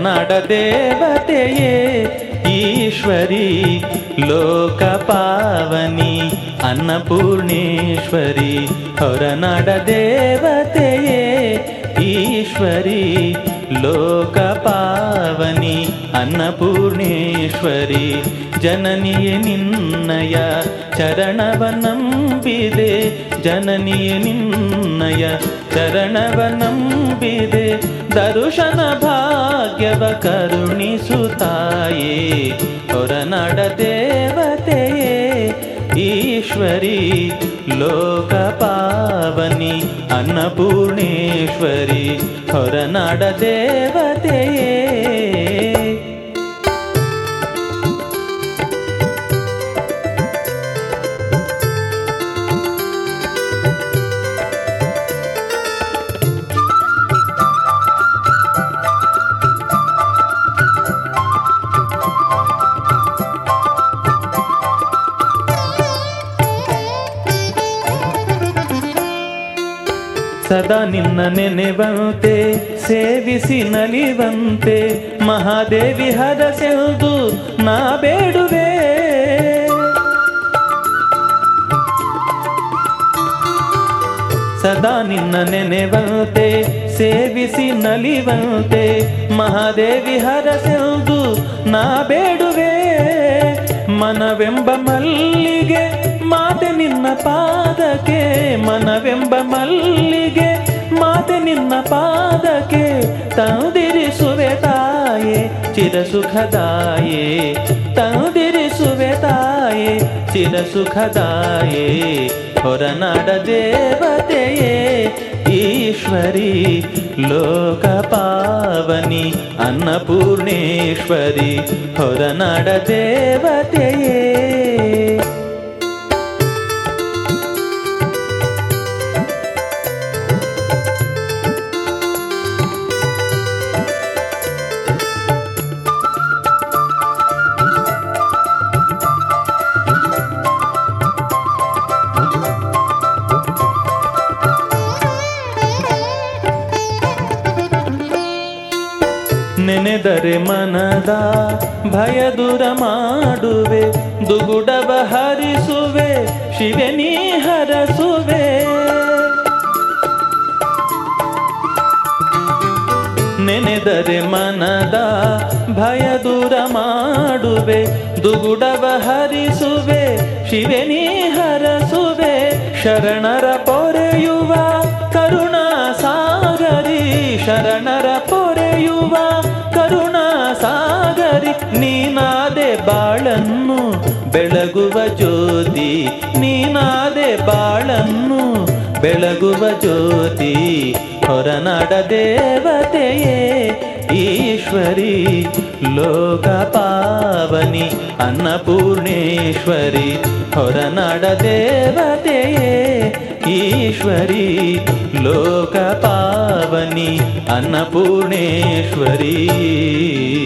ಹೊರನಾಡ ದೇವತೆಯೇ ಈಶ್ವರಿ ಲೋಕ ಪಾವನಿ ಅನ್ನಪೂರ್ಣೇಶ್ವರಿ ಹೊರನಾಡ ದೇವತೆಯೇ ಈಶ್ವರಿ ಲೋಕ ಪಾವನಿ ಅನ್ನಪೂರ್ಣೇಶ್ವರಿ ಜನನಿಯೇ ನಿನ್ನಯ ಚರಣವ ನಂಬಿದೆ ಜನನಿಯೇ ನಿನ್ನಯ ಚರಣವ ನಂಬಿದೆ ದರುಶನ ಭಾಗ್ಯವ ಕರುಣಿಸುತ್ತಾಯೇ ಹೊರನಾಡ ದೇವತೆಯೇ ಈಶ್ವರಿ ಲೋಕ ಪಾವನಿ ಅನ್ನಪೂರ್ಣೇಶ್ವರಿ ಹೊರನಾಡ ದೇವತೆಯೇ ಸದಾ ನಿನ್ನ ನೆನೆವಂತೆ ಸೇವಿಸಿ ನಲಿವಂತೆ ಮಹಾದೇವಿ ಹರಸೆಂದು ನಾ ಬೇಡುವೆ ಸದಾ ನಿನ್ನ ನೆನೆವಂತೆ ಸೇವಿಸಿ ನಲಿವಂತೆ ಮಹಾದೇವಿ ಹರಸೆಂದು ನಾ ಬೇಡುವೆ ಮನವೆಂಬ ಮಲ್ಲಿಗೆ ಮಾತೆ ನಿನ್ನ ಪಾದಕ್ಕೆ ಮನವೆಂಬ ಮಲ್ಲಿಗೆ ಮಾತೆ ನಿನ್ನ ಪಾದಕ್ಕೆ ತಂದಿರಿಸುವೆ ತಾಯೇ ಚಿರಸುಖದಾಯೇ ತಂದಿರಿಸುವೆ ತಾಯೇ ಚಿರಸುಖದಾಯೇ ಹೊರನಾಡ ದೇವತೆಯೇ ಈಶ್ವರಿ ಲೋಕ ಪಾವನಿ ಅನ್ನಪೂರ್ಣೇಶ್ವರಿ ಹೊರನಾಡ ದೇವತೆಯೇ ನೆನೆದರೆ ಮನದ ಭಯ ದೂರ ಮಾಡುವೆ ದುಗುಡವ ಹರಿಸುವೆ ಶಿವೆ ನೀ ಹರಸುವೆ ನೆನೆದರೆ ಮನದ ಭಯ ದೂರ ಮಾಡುವೆ ದುಗುಡವ ಹರಿಸುವೆ ಶಿವೆ ನೀ ಹರಸುವೆ ಶರಣರ ಪೊರೆಯುವ ಕರುಣಾ ಸಾಗರಿ ಶರಣರ ಪೊರೆಯುವ ಕರುಣಾ ಸಾಗರಿ ನೀನಾದೆ ಬಾಳನ್ನು ಬೆಳಗುವ ಜ್ಯೋತಿ ನೀನಾದೆ ಬಾಳನ್ನು ಬೆಳಗುವ ಜ್ಯೋತಿ ಹೊರನಾಡ ದೇವತೆಯೇ ಈಶ್ವರಿ ಲೋಕ ಪಾವನಿ ಅನ್ನಪೂರ್ಣೇಶ್ವರಿ ಹೊರನಾಡ ದೇವತೆಯೇ ಈಶ್ವರಿ ಲೋಕ ಪಾವನಿ ಅನ್ನಪೂರ್ಣೇಶ್ವರಿ